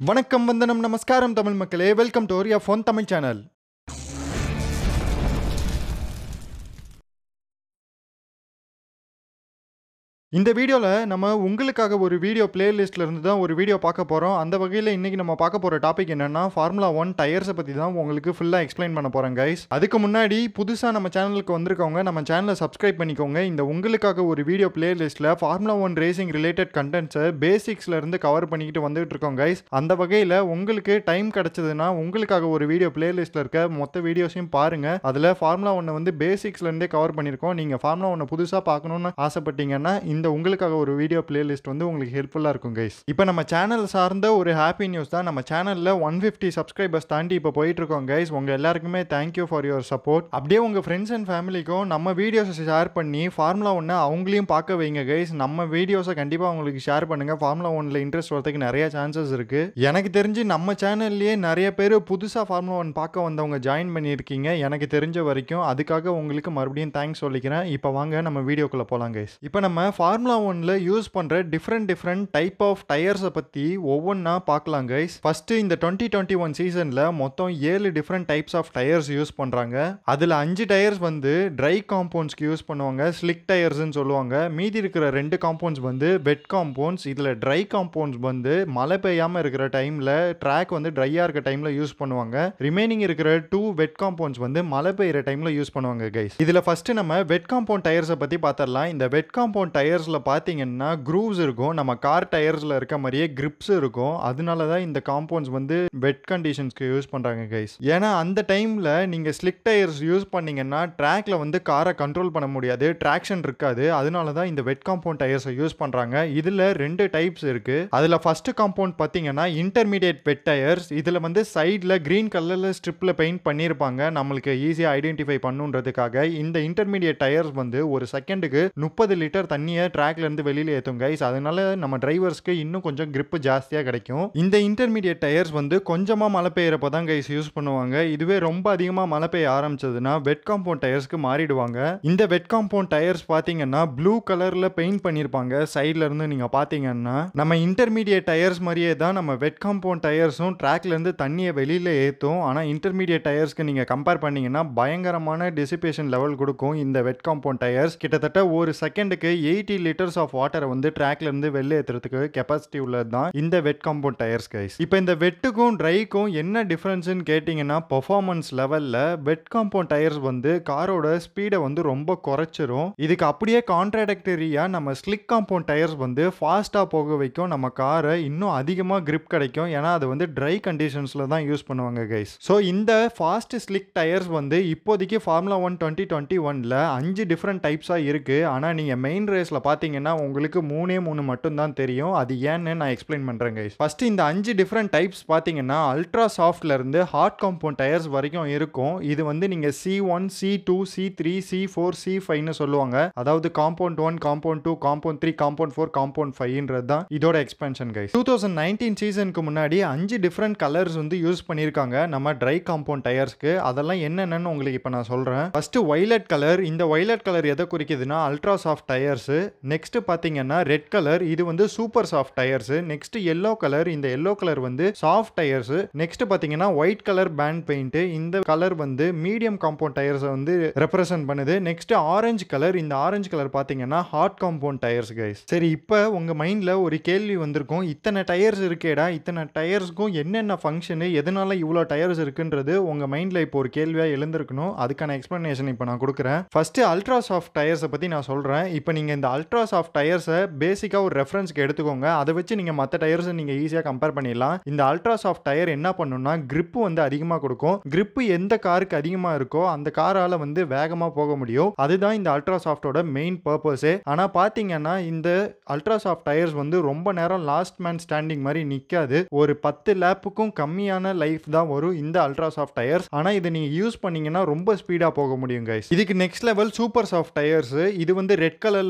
வணக்கம் வந்தனம் நமஸ்காரம் தமிழ் மக்களே வெல்கம் டு யா ஃபோன் தமிழ் சேனல் இந்த வீடியோவில் நம்ம உங்களுக்காக ஒரு வீடியோ பிளேலிஸ்ட்ல இருந்து தான் ஒரு வீடியோ பார்க்க போகிறோம் அந்த வகையில் இன்றைக்கி நம்ம பார்க்க போகிற டாபிக் என்னென்னா ஃபார்முலா ஒன் டயர்ஸை பற்றி தான் உங்களுக்கு ஃபுல்லாக எக்ஸ்பிளைன் பண்ண போகிறேன் கைஸ் அதுக்கு முன்னாடி புதுசாக நம்ம சேனலுக்கு வந்திருக்கவங்க நம்ம சேனலை சப்ஸ்கிரைப் பண்ணிக்கோங்க இந்த உங்களுக்காக ஒரு வீடியோ பிளேலிஸ்ட்டில் ஃபார்முலா ஒன் ரேசிங் ரிலேட்டட் கண்டென்ட்ஸை பேசிக்ஸ்ல இருந்து கவர் பண்ணிக்கிட்டு வந்துகிட்டு இருக்கோம் கைஸ் அந்த வகையில் உங்களுக்கு டைம் கிடைச்சதுன்னா உங்களுக்காக ஒரு வீடியோ பிளேலிஸ்ட்டில் இருக்க மொத்த வீடியோஸையும் பாருங்கள் அதில் ஃபார்முலா ஒன்னை வந்து பேசிக்ஸ்லேருந்தே கவர் பண்ணியிருக்கோம் நீங்கள் ஃபார்முலா ஒன்னை புதுசாக பார்க்கணுன்னு ஆசைப்பட்டீங்கன்னா இந்த உங்களுக்காக ஒரு வீடியோ பிளேலிஸ்ட் வந்து உங்களுக்கு ஹெல்ப்ஃபுல்லாக இருக்கும் கைஸ் இப்போ நம்ம சேனல் சார்ந்த ஒரு ஹாப்பி நியூஸ் தான் நம்ம சேனலில் ஒன் ஃபிஃப்டி சப்ஸ்கிரைபர்ஸ் தாண்டி இப்போ போயிட்டு இருக்கோம் கைஸ் உங்கள் எல்லாருக்குமே தேங்க்யூ ஃபார் யுவர் சப்போர்ட் அப்படியே உங்கள் ஃப்ரெண்ட்ஸ் அண்ட் ஃபேமிலிக்கும் நம்ம வீடியோஸை ஷேர் பண்ணி ஃபார்முலா ஒன்று அவங்களையும் பார்க்க வைங்க கைஸ் நம்ம வீடியோஸை கண்டிப்பாக அவங்களுக்கு ஷேர் பண்ணுங்கள் ஃபார்முலா ஒன்ல இன்ட்ரெஸ்ட் வரதுக்கு நிறைய சான்சஸ் இருக்குது எனக்கு தெரிஞ்சு நம்ம சேனல்லையே நிறைய பேர் புதுசாக ஃபார்முலா ஒன் பார்க்க வந்தவங்க ஜாயின் பண்ணியிருக்கீங்க எனக்கு தெரிஞ்ச வரைக்கும் அதுக்காக உங்களுக்கு மறுபடியும் தேங்க்ஸ் சொல்லிக்கிறேன் இப்போ வாங்க நம்ம வீடியோக்குள்ளே போகலாம் கைஸ் இப்போ நம்ம ஃபார்முலா ஒன்ல யூஸ் பண்ணுற டிஃப்ரெண்ட் டிஃப்ரெண்ட் டைப் ஆஃப் டயர்ஸை பற்றி ஒவ்வொன்றா பார்க்கலாம் கைஸ் ஃபஸ்ட்டு இந்த டுவெண்ட்டி டுவெண்ட்டி ஒன் சீசனில் மொத்தம் ஏழு different types of tyres use பண்ணுறாங்க அதில் அஞ்சு டயர்ஸ் வந்து ட்ரை காம்பவுண்ட்ஸ்க்கு யூஸ் பண்ணுவாங்க ஸ்லிக் டயர்ஸ்னு சொல்லுவாங்க மீதி இருக்கிற ரெண்டு காம்பவுண்ட்ஸ் வந்து வெட் காம்பவுண்ட்ஸ் இதில் ட்ரை காம்பவுண்ட்ஸ் வந்து மழை பெய்யாமல் இருக்கிற டைமில் ட்ராக் வந்து ட்ரையாக இருக்க டைமில் யூஸ் பண்ணுவாங்க ரிமைனிங் இருக்கிற டூ வெட் காம்பவுண்ட்ஸ் வந்து மழை பெய்கிற டைமில் யூஸ் பண்ணுவாங்க கைஸ் இதில் ஃபஸ்ட்டு நம்ம வெட் காம்பவுண்ட் டயர்ஸை பற்றி பார்த்துடலாம் இந்த வெட் காம்பவுண்ட் டயர்ஸில் பார்த்தீங்கன்னா க்ரூவ்ஸ் இருக்கும் நம்ம கார் டயர்ஸில் இருக்க மாதிரியே கிரிப்ஸ் இருக்கும் அதனால தான் இந்த காம்பவுண்ட்ஸ் வந்து வெட் கண்டிஷன்ஸ்க்கு யூஸ் பண்ணுறாங்க கைஸ் ஏன்னா அந்த டைமில் நீங்கள் ஸ்லிக் டயர்ஸ் யூஸ் பண்ணீங்கன்னா ட்ராக்ல வந்து காரை கண்ட்ரோல் பண்ண முடியாது ட்ராக்ஷன் இருக்காது அதனால தான் இந்த வெட் காம்பவுண்ட் டயர்ஸை யூஸ் பண்ணுறாங்க இதில் ரெண்டு டைப்ஸ் இருக்குது அதில் ஃபஸ்ட்டு காம்பவுண்ட் பார்த்தீங்கன்னா இன்டர்மீடியட் வெட் டயர்ஸ் இதில் வந்து சைடில் க்ரீன் கலரில் ஸ்ட்ரிப்பில் பெயிண்ட் பண்ணியிருப்பாங்க நம்மளுக்கு ஈஸியாக ஐடென்டிஃபை பண்ணுன்றதுக்காக இந்த இன்டர்மீடியட் டயர்ஸ் வந்து ஒரு செகண்டுக்கு முப்பது லிட்டர் தண்ணியை ட்ராக்ல இருந்து வெளியில் ஏற்றும் கைஸ் அதனால நம்ம டிரைவர்ஸ்க்கு இன்னும் கொஞ்சம் grip ஜாஸ்தியாக கிடைக்கும் இந்த இன்டர்மீடியட் டயர்ஸ் வந்து கொஞ்சமாக மழை பெய்யறப்ப தான் கைஸ் யூஸ் பண்ணுவாங்க இதுவே ரொம்ப அதிகமாக மழை பெய்ய ஆரம்பிச்சதுன்னா வெட் காம்பவுண்ட் டயர்ஸ்க்கு மாறிடுவாங்க இந்த வெட் காம்பவுண்ட் டயர்ஸ் பார்த்தீங்கன்னா ப்ளூ கலரில் பெயிண்ட் பண்ணியிருப்பாங்க சைடில் இருந்து நீங்கள் பார்த்தீங்கன்னா நம்ம இன்டர்மீடியட் டயர்ஸ் மாதிரியே தான் நம்ம வெட் காம்பவுண்ட் டயர்ஸும் ட்ராக்ல இருந்து தண்ணியை வெளியில் ஏற்றும் ஆனால் இன்டர்மீடியட் டயர்ஸ்க்கு நீங்கள் கம்பேர் பண்ணீங்கன்னா பயங்கரமான டிசிபேஷன் லெவல் கொடுக்கும் இந்த வெட் காம்பவுண்ட் டயர்ஸ் கிட்டத்தட்ட ஒரு செகண்டுக்கு எயிட்டி லிட்டர்ஸ் ஆஃப் வாட்டரை வந்து ட்ராக்ல இருந்து வெளில ஏற்றுறதுக்கு கெப்பாசிட்டி உள்ளது தான் இந்த வெட் காம்பவுண்ட் டயர்ஸ் கைஸ் இப்போ இந்த வெட்டுக்கும் ட்ரைக்கும் என்ன டிஃப்ரென்ஸ்னு கேட்டிங்கன்னா பெர்ஃபார்மன்ஸ் லெவலில் வெட் காம்பவுண்ட் டயர்ஸ் வந்து காரோட ஸ்பீடை வந்து ரொம்ப குறைச்சிரும் இதுக்கு அப்படியே கான்ட்ராடக்டரியா நம்ம ஸ்லிக் காம்பவுண்ட் டயர்ஸ் வந்து ஃபாஸ்ட்டாக போக வைக்கும் நம்ம காரை இன்னும் அதிகமாக grip கிடைக்கும் ஏன்னா அது வந்து ட்ரை கண்டிஷன்ஸில் தான் யூஸ் பண்ணுவாங்க கைஸ் ஸோ இந்த ஃபாஸ்ட் ஸ்லிக் டயர்ஸ் வந்து இப்போதைக்கு ஃபார்முலா ஒன் டுவெண்ட்டி டுவெண்ட்டி ஒனில் அஞ்சு டிஃப்ரெண்ட் டைப்ஸாக இருக்குது ஆனால் நீங்கள் மெயின் ரேஸில் பார்த்தீங்கன்னா உங்களுக்கு மூணே மூணு மட்டும்தான் தெரியும் அது ஏன்னு நான் எக்ஸ்பிளைன் பண்ணுறேன் கைஸ் ஃபஸ்ட்டு இந்த அஞ்சு டிஃப்ரெண்ட் டைப்ஸ் பார்த்தீங்கன்னா அல்ட்ரா சாஃப்ட்லேருந்து ஹார்ட் காம்பவுண்ட் டயர்ஸ் வரைக்கும் இருக்கும் இது வந்து நீங்கள் C one C two C three C four C ஃபைவ்னு சொல்லுவாங்க அதாவது compound one compound two compound three compound four compound ஃபைவ்ன்றது தான் இதோட expansion guys two thousand nineteen சீசனுக்கு முன்னாடி அஞ்சு டிஃப்ரெண்ட் கலர்ஸ் வந்து யூஸ் பண்ணியிருக்காங்க நம்ம ட்ரை காம்பவுண்ட் டயர்ஸ்க்கு அதெல்லாம் என்னென்னு உங்களுக்கு இப்போ நான் சொல்கிறேன் ஃபர்ஸ்ட் வைலட் கலர் இந்த வைலட் கலர் எதை குறிக்குதுன்னா அல்ட்ரா சாஃப்ட் டயர்ஸ் நெக்ஸ்ட் பார்த்தீங்கன்னா ரெட் கலர் இது வந்து super soft tyres next yellow colour இந்த எல்லோ கலர் வந்து சாஃப்ட் டயர்ஸ் நெக்ஸ்ட் பார்த்தீங்கன்னா ஒயிட் கலர் பேண்ட் பெயிண்ட் இந்த கலர் வந்து மீடியம் காம்பவுண்ட் டயர்ஸை வந்து ரெப்ரசென்ட் பண்ணுது நெக்ஸ்ட் ஆரஞ்சு கலர் இந்த ஆரஞ்சு கலர் பார்த்தீங்கன்னா ஹார்ட் காம்பவுண்ட் டயர்ஸ் கைஸ் சரி இப்போ உங்கள் மைண்டில் ஒரு கேள்வி வந்திருக்கும் இத்தனை டயர்ஸ் இருக்கேடா இத்தனை டயர்ஸ்க்கும் என்னென்ன ஃபங்க்ஷனு எதனால இவ்வளோ டயர்ஸ் இருக்குன்றது உங்கள் மைண்டில் இப்போ ஒரு கேள்வியாக எழுந்திருக்கணும் அதுக்கான எக்ஸ்ப்ளனேஷன் இப்போ நான் கொடுக்குறேன் ஃபஸ்ட்டு அல்ட்ரா சாஃப்ட் டயர்ஸை பற்றி நான் சொல்கிறேன் இப்போ நீங்கள் இந்த அல்ட்ரா சாஃப்ட் டயர்ஸை பேசிக்காக ஒரு ரெஃபரன்ஸ்க்கு எடுத்துக்கோங்க அதை வச்சு நீங்கள் மற்ற டயர்ஸை நீங்கள் ஈஸியாக கம்பேர் பண்ணிடலாம் இந்த அல்ட்ரா சாஃப்ட் டயர் என்ன பண்ணுன்னா grip வந்து அதிகமாக கொடுக்கும் grip எந்த காருக்கு அதிகமாக இருக்கோ அந்த காரால் வந்து வேகமாக போக முடியும் அதுதான் இந்த அல்ட்ரா சாஃப்டோட மெயின் பர்பஸே ஆனால் பார்த்தீங்கன்னா இந்த அல்ட்ரா சாஃப்ட் டயர்ஸ் வந்து ரொம்ப நேரம் லாஸ்ட் மேன் ஸ்டாண்டிங் மாதிரி நிற்காது ஒரு பத்து லேப்புக்கும் கம்மியான லைஃப் தான் வரும் இந்த அல்ட்ரா சாஃப்ட் டயர்ஸ் ஆனால் இதை நீங்கள் யூஸ் பண்ணீங்கன்னா ரொம்ப ஸ்பீடாக போக முடியும் கைஸ் இதுக்கு next level super soft tyres இது வந்து ரெட் கலரில் இருக்கும் இந்த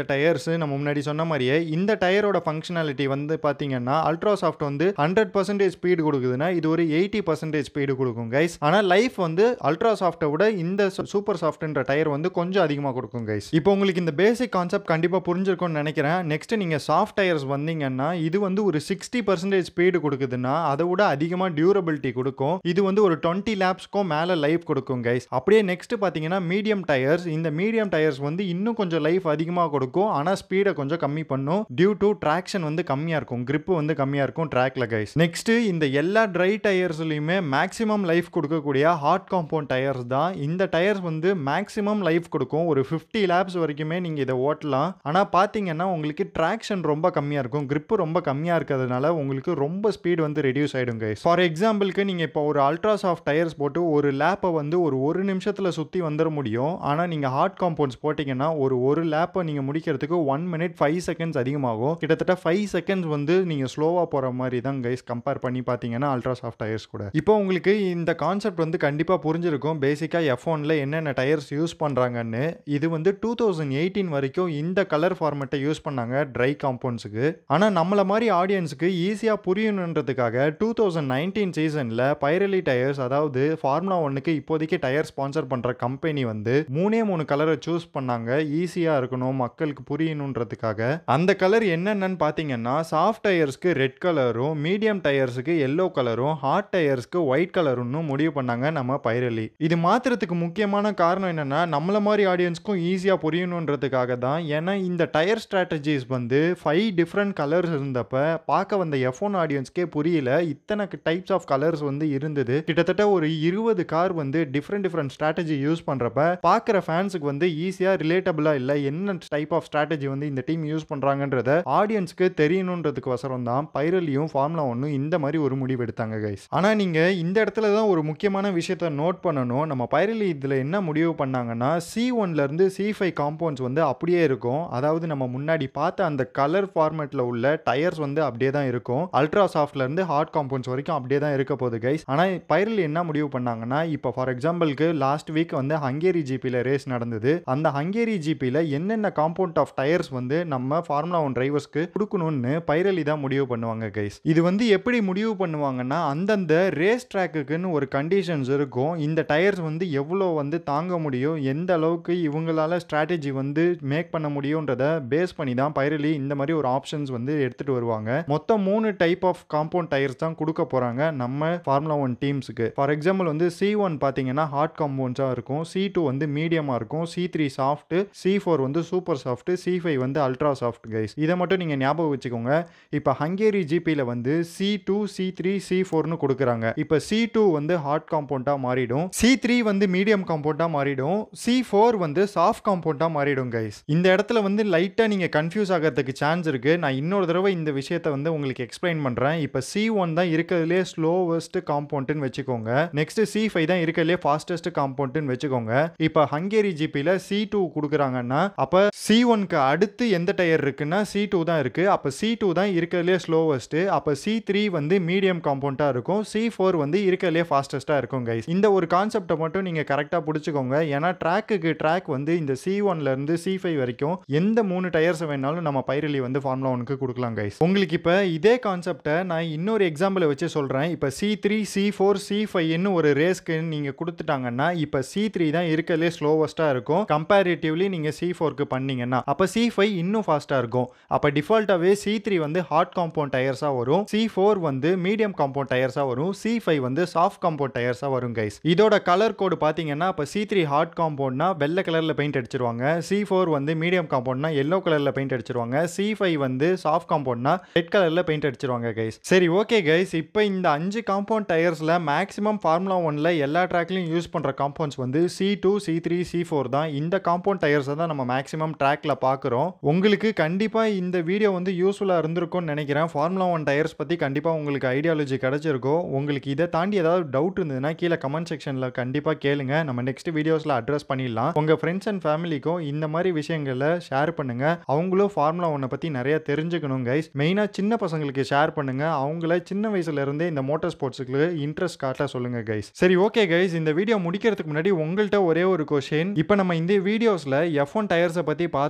டயர்ஸ் நம்ம முன்னாடி சொன்ன மாதிரியே இந்த டயரோட ஃபங்க்ஷனாலிட்டி வந்து பார்த்தீங்கன்னா அல்ட்ரா சாஃப்ட் வந்து ஹண்ட்ரட் பர்சன்டேஜ் ஸ்பீடு கொடுக்குதுன்னா இது ஒரு எயிட்டி பர்சன்டேஜ் ஸ்பீடு கொடுக்கும் கைஸ் ஆனால் லைஃப் வந்து அல்ட்ரா சாஃப்ட்டை விட இந்த சூப்பர் சாஃப்ட்ன்ற டயர் வந்து கொஞ்சம் அதிகமாக கொடுக்கும் கைஸ் இப்போ உங்களுக்கு இந்த பேசிக் கான்செப்ட் கண்டிப்பாக புரிஞ்சிருக்கும்னு நினைக்கிறேன் நெக்ஸ்ட் நீங்கள் சாஃப்ட் டயர்ஸ் வந்தீங்கன்னா இது வந்து ஒரு சிக்ஸ்டி பர்சன்டேஜ் ஸ்பீடு கொடுக்குதுன்னா அதை விட அதிகமாக டியூரபிலிட்டி கொடுக்கும் இது வந்து ஒரு டுவெண்ட்டி லேப்ஸ்க்கும் மேலே லைஃப் கொடுக்கும் கைஸ் அப்படியே நெக்ஸ்ட் பார்த்தீங்கன்னா மீடியம் டயர்ஸ் இந்த மீடியம் டயர்ஸ் வந்து இன்னும் கொஞ்சம் லைஃப் அதிகமாக கொடுக்கும் ஆனால் ஸ்பீடை கொஞ்சம் கம்மி பண்ணும் டியூ டு ட்ராக்ஷன் வந்து கம்மியாக இருக்கும் grip வந்து கம்மியாக இருக்கும் ட்ராக்ல கைஸ் நெக்ஸ்ட் இந்த எல்லா ட்ரை டயர்ஸ்லையுமே மேக்ஸிமம் லைஃப் கொடுக்கக்கூடிய ஹாட் காம்பவுண்ட் டயர்ஸ் தான் இந்த டயர்ஸ் வந்து மேக்ஸிமம் லைஃப் கொடுக்கும் ஒரு ஃபிஃப்டி லேப்ஸ் வரைக்குமே நீங்கள் இதை ஓட்டலாம் ஆனால் பார்த்தீங்கன்னா உங்களுக்கு ட்ராக்ஷன் ரொம்ப கம்மியாக இருக்கும் grip ரொம்ப கம்மியாக இருக்கிறதுனால உங்களுக்கு ரொம்ப ஸ்பீடு வந்து ரெடியூஸ் ஆகிடும் கைஸ் ஃபார் எக்ஸாம்பிளுக்கு நீங்கள் இப்போ ஒரு அல்ட்ரா சாஃப்ட் டயர்ஸ் போட்டு ஒரு லேப்பை வந்து ஒரு ஒரு நிமிஷத்தில் சுற்றி வந்துட முடியும் ஆனால் நீங்கள் ஹாட் காம்பவுண்ட்ஸ் போட்டிங்கன்னா ஒரு ஒரு லேப்பை நீங்கள் முடிக்கிறதுக்கு ஒன் மினிட் ஃபைவ் செகண்ட்ஸ் அதிகமாகும் கிட்டத்தட்ட ஃபைவ் செகண்ட்ஸ் வந்து நீங்கள் ஸ்லோவாக போகிற மாதிரி தான் கைஸ் கம்பேர் பண்ணி பார்த்தீங்கன்னா அல்ட்ரா சாஃப்ட் டயர்ஸ் கூட இப்போ உங்களுக்கு இந்த கான்செப்ட் வந்து கண்டிப்பாக புரிஞ்சிருக்கும் பேசிக்காக எஃப் ஒனில் என்னென்ன டயர்ஸ் யூஸ் பண்ணுறாங்கன்னு இது வந்து டூ தௌசண்ட் எயிட்டீன் வரைக்கும் இந்த கலர் ஃபார்மெட்டை யூஸ் பண்ணாங்க ட்ரை காம்பவுண்ட்ஸுக்கு ஆனால் நம்மள மாதிரி ஆடியன்ஸுக்கு ஈஸியாக புரியணுன்றதுக்காக டூ தௌசண்ட் நைன்டீன் சீசனில் பைரலி டயர்ஸ் அதாவது ஃபார்முலா ஒன்னுக்கு இப்போதைக்கு டயர் ஸ்பான்சர் பண்ணுற கம்பெனி வந்து மூணே மூணு கலரை சூஸ் பண்ணாங்க ஈஸியாக இருக்கணும் மக்களுக்கு புரியணுன்றதுக்காக அந்த கலர் என்னென்னு பார்த்தீங்கன்னா சாஃப்ட் டயர்ஸ்க்கு ரெட் கலரும் மீடியம் டயர்ஸுக்கு எல்லோ கலரும் ஹார்ட் டயர்ஸ்க்கு ஒயிட் கலருன்னு முடிவு பண்ணாங்க நம்ம பைரலி இது மாத்துறதுக்கு முக்கியமான காரணம் என்னன்னா நம்மள மாதிரி ஆடியன்ஸ்க்கும் ஈஸியாக புரியணுன்றதுக்காக தான் ஏன்னா இந்த டயர் ஸ்ட்ராட்டஜிஸ் வந்து ஃபைவ் டிஃப்ரெண்ட் கலர்ஸ் இருந்தப்ப பார்க்க வந்த எஃப் ஒன் ஆடியன்ஸ்க்கே புரியல இத்தனை டைப்ஸ் ஆஃப் கலர்ஸ் வந்து இருந்தது கிட்டத்தட்ட ஒரு இருபது கார் வந்து டிஃப்ரெண்ட் டிஃப்ரெண்ட் ஸ்ட்ராட்டஜி யூஸ் பண்ணுறப்ப பார்க்குற ஃபேன்ஸுக்கு வந்து ஈஸியாக ரிலேட்டபிளாக இல்லை என்ன டைப் ஆஃப் ஸ்ட்ராட்டஜி வந்து இந்த டீம் யூஸ் பண்ணுறாங்கன்றத ஆடியன்ஸ்க்கு தெரியணுன்றதுக்கு வசரம் தான் பைரலியும் ஃபார்முலா ஒன்றும் இந்த மாதிரி ஒரு முடிவு எடுத்தாங்க கைஸ் ஆனால் நீங்கள் இந்த இடத்துல தான் ஒரு முக்கியமான விஷயத்த நோட் பண்ணணும் நம்ம பைரலி இதில் என்ன முடிவு பண்ணாங்கன்னா சி ஒன்லேருந்து சி ஃபைவ் காம்பவுண்ட்ஸ் வந்து அப்படியே இருக்கும் அதாவது நம்ம முன்னாடி பார்த்த அந்த கலர் ஃபார்மேட்டில் உள்ள டயர்ஸ் வந்து அப்படியே தான் இருக்கும் அல்ட்ரா சாஃப்ட்லேருந்து ஹார்ட் காம்பவுண்ட்ஸ் வரைக்கும் அப்படியே தான் இருக்க போகுது கைஸ் ஆனால் பைரலி என்ன முடிவு பண்ணாங்கன்னா இப்போ ஃபார் எக்ஸாம்பிளுக்கு லாஸ்ட் வீக் வந்து ஹங்கேரி ஜிபியில் ரேஸ் நடந்தது அந்த ஹங்கேரி ஜிபியில் என்னென்ன காம்பவுண்ட் ஆஃப் டயர்ஸ் வந்து நம்ம ஃபார்முலா ஒன் டிரைவர்ஸ்க்கு கொடுக்கணும்னு பைரலி தான் முடிவு பண்ணுவாங்க கைஸ் இது வந்து எப்படி முடிவு பண்ணுவாங்கன்னா அந்தந்த ரேஸ் ட்ராக்குக்குன்னு ஒரு கண்டிஷன்ஸ் இருக்கும் இந்த டயர்ஸ் வந்து எவ்வளோ வந்து தாங்க முடியும் எந்த அளவுக்கு இவங்களால ஸ்ட்ராட்டஜி வந்து மேக் பண்ண முடியுன்றத பேஸ் பண்ணி தான் பைரலி இந்த மாதிரி ஒரு ஆப்ஷன்ஸ் வந்து எடுத்துட்டு வருவாங்க மொத்தம் மூணு டைப் ஆஃப் காம்பவுண்ட் டயர்ஸ் தான் கொடுக்க போறாங்க நம்ம ஃபார்முலா ஒன் டீம்ஸுக்கு ஃபார் எக்ஸாம்பிள் வந்து சி ஒன் பார்த்தீங்கன்னா ஹார்ட் காம்பவுண்ட்ஸாக இருக்கும் சி டூ வந்து மீடியமாக இருக்கும் C three soft C four வந்து சூப்பர் சாஃப்ட் சி ஃபைவ் வந்து அல்ட்ரா சாஃப்ட் கைஸ் இதை மட்டும் நீங்கள் ஞாபகம் வச்சுக்கோங்க இப்போ ஹங்கேரி ஜிபியில் வந்து C two C three C ஃபோர்னு கொடுக்குறாங்க இப்போ சி டூ வந்து ஹார்ட் காம்பவுண்டாக மாறிடும் சி த்ரீ வந்து மீடியம் காம்பவுண்டாக மாறிடும் சி ஃபோர் வந்து சாஃப்ட் காம்பவுண்டாக மாறிடும் கைஸ் இந்த இடத்துல வந்து லைட்டாக நீங்கள் கன்ஃபியூஸ் ஆகிறதுக்கு சான்ஸ் இருக்குது நான் இன்னொரு தடவை இந்த விஷயத்தை வந்து உங்களுக்கு எக்ஸ்பிளைன் பண்ணுறேன் இப்போ சி ஒன் தான் இருக்கிறதுலே ஸ்லோவஸ்ட் காம்பவுண்ட்னு வச்சுக்கோங்க நெக்ஸ்ட் சி ஃபைவ் தான் இருக்கிறதுலே ஃபாஸ்டஸ்ட் காம்பவுண்ட்னு வச்சுக்கோங்க இப்போ ஹங்கேரி ஜிபியில் சி டூ கொடுக்குறாங்கன்னா அப்போ சி ஒன்க்கு அடுத்து எந்த டயர் இருக்குன்னா சி டூ தான் இருக்குது அப்போ சி டூ தான் இருக்கிறதுலே ஸ்லோவஸ்ட்டு அப்போ சி த்ரீ வந்து மீடியம் காம்பவுண்டாக இருக்கும் சி ஃபோர் வந்து இருக்கிறதுலே ஃபாஸ்டஸ்ட்டாக இருக்கும் கைஸ் இந்த ஒரு கான்செப்டை மட்டும் நீங்கள் கரெக்டாக பிடிச்சிக்கோங்க ஏன்னா ட்ராக்குக்கு ட்ராக் வந்து இந்த சி ஒன்லேருந்து சி ஃபைவ் வரைக்கும் எந்த மூணு டயர்ஸ் வேணாலும் நம்ம பைரலி வந்து ஃபார்முலா ஒனுக்கு கொடுக்கலாம் கைஸ் உங்களுக்கு இப்போ இதே கான்செப்டை நான் இன்னொரு எக்ஸாம்பிளை வச்சு சொல்கிறேன் இப்போ C three C four C ஃபைவ்னு ஒரு ரேஸ்க்கு நீங்கள் கொடுத்துட்டாங்கன்னா இப்போ சி த்ரீ தான் இருக்கிறதுலே ஸ்லோவஸ்ட்டாக இருக்கும் கம்பேரிட்டிவ்லி நீங்கள் சி ஃபோருக்கு பண்ணீங்கன்னா அப்போ சி ஃபைவ் இன்னும் ஃபாஸ்ட்டாக இருக்கும் அப்போ டிஃபால்ட்டாகவே சி த்ரீ வந்து ஹார்ட் காம்பவுண்ட் டயர்ஸாக வரும் சி ஃபோர் வந்து மீடியம் காம்பவுண்ட் டயர்ஸாக வரும் சி ஃபைவ் வந்து சாஃப்ட் காம்பவுண்ட் டயர்ஸாக வரும் கைஸ் இதோட கலர் கோடு பார்த்தீங்கன்னா இப்போ சி த்ரீ ஹார்ட் காம்பவுண்ட்னா வெள்ளை கலரில் பெயிண்ட் அடிச்சிருவாங்க சி ஃபோர் வந்து மீடியம் காம்பவுண்ட்னா எல்லோ கலரில் பெயிண்ட் அடிச்சிருவாங்க சி ஃபைவ் வந்து சாஃப்ட் காம்பவுண்ட்னா ரெட் கலரில் பெயிண்ட் அடிச்சிருவாங்க கைஸ் சரி ஓகே கைஸ் இப்போ இந்த அஞ்சு காம்பவுண்ட் டயர்ஸில் மேக்ஸிமம் ஃபார்முலா ஒன்ல எல்லா ட்ராக்லையும் யூஸ் பண்ணுற காம்பவுண்ட்ஸ் வந்து C two C three C four தான் இந்த காம்பவுண்ட் டயர்ஸை தான் நம்ம மேக்ஸிமம் ட்ராக்ல பார்க்குறோம் உங்களுக்கு கண்டிப்பாக இந்த வீடியோ வந்து யூஸ்ஃபுல்லாக இருந்திருக்கும்னு நினைக்கிறேன் ஃபார்முலா ஒன் டயர்ஸ் பற்றி கண்டிப்பாக உங்களுக்கு ஐடியாலஜி கிடைச்சிருக்கும் உங்களுக்கு இதை தாண்டி ஏதாவது டவுட் இருந்ததுன்னா கீழே கமெண்ட் செக்ஷனில் கண்டிப்பாக கேளுங்க நம்ம நெக்ஸ்ட் வீடியோஸில் அட்ரஸ் பண்ணிடலாம் உங்கள் ஃப்ரெண்ட்ஸ் அண்ட் ஃபேமிலிக்கும் இந்த மாதிரி விஷயங்களை ஷேர் பண்ணுங்க அவங்களும் ஃபார்முலா ஒன்னை பற்றி நிறைய தெரிஞ்சுக்கணும் கைஸ் மெயினாக சின்ன பசங்களுக்கு ஷேர் பண்ணுங்க அவங்கள சின்ன வயசுல இருந்தே இந்த மோட்டார் ஸ்போர்ட்ஸுக்கு இன்ட்ரெஸ்ட் காட்ட சொல்லுங்க கைஸ் சரி ஓகே கைஸ் இந்த வீடியோ முடிக்கிறதுக்கு முன்னாடி உங்கள்கிட்ட ஒரே ஒரு கொஷின் இப்போ நம்ம இந்த வீடியோஸில் எஃப் ஒன் டயர்ஸை பற்றி பார்த்து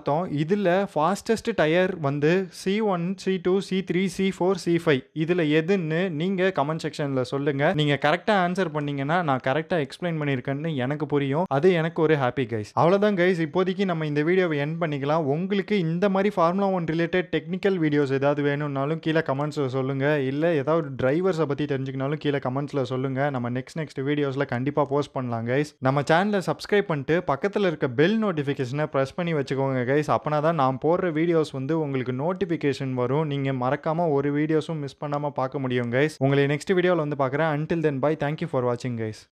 பார்த்தோம் இதில் ஃபாஸ்டஸ்ட் டயர் வந்து C one C two C three C four C five இதில் எதுன்னு நீங்கள் கமெண்ட் செக்ஷனில் சொல்லுங்கள் நீங்கள் கரெக்டாக ஆன்சர் பண்ணீங்கன்னா நான் கரெக்டாக எக்ஸ்பிளைன் பண்ணியிருக்கேன்னு எனக்கு புரியும் அது எனக்கு ஒரு ஹாப்பி கைஸ் அவ்வளோதான் கைஸ் இப்போதைக்கு நம்ம இந்த வீடியோவை என் பண்ணிக்கலாம் உங்களுக்கு இந்த மாதிரி formula one related technical videos ஏதாவது வேணும்னாலும் கீழே கமெண்ட்ஸில் சொல்லுங்கள் இல்லை ஏதாவது டிரைவர்ஸை பற்றி தெரிஞ்சுக்கனாலும் கீழே கமெண்ட்ஸில் சொல்லுங்கள் நம்ம நெக்ஸ்ட் நெக்ஸ்ட் வீடியோஸில் கண்டிப்பாக போஸ்ட் பண்ணலாம் கைஸ் நம்ம சேனலை சப்ஸ்கிரைப் பண்ணிட்டு பக்கத்தில் இருக்க பெல் நோட்டிஃபிகேஷனை ப்ரெஸ் பண்ணி வச்சுக்கோங்க கைஸ் அப்போனா தான் நான் போடுற வீடியோஸ் வந்து உங்களுக்கு நோட்டிஃபிகேஷன் வரும் நீங்கள் மறக்காமல் ஒரு வீடியோஸும் மிஸ் பண்ணாமல் பார்க்க முடியும் கைஸ் உங்களை நெக்ஸ்ட் வீடியோவில் வந்து பார்க்குறேன் until then bye thank you for வாட்சிங் கைஸ்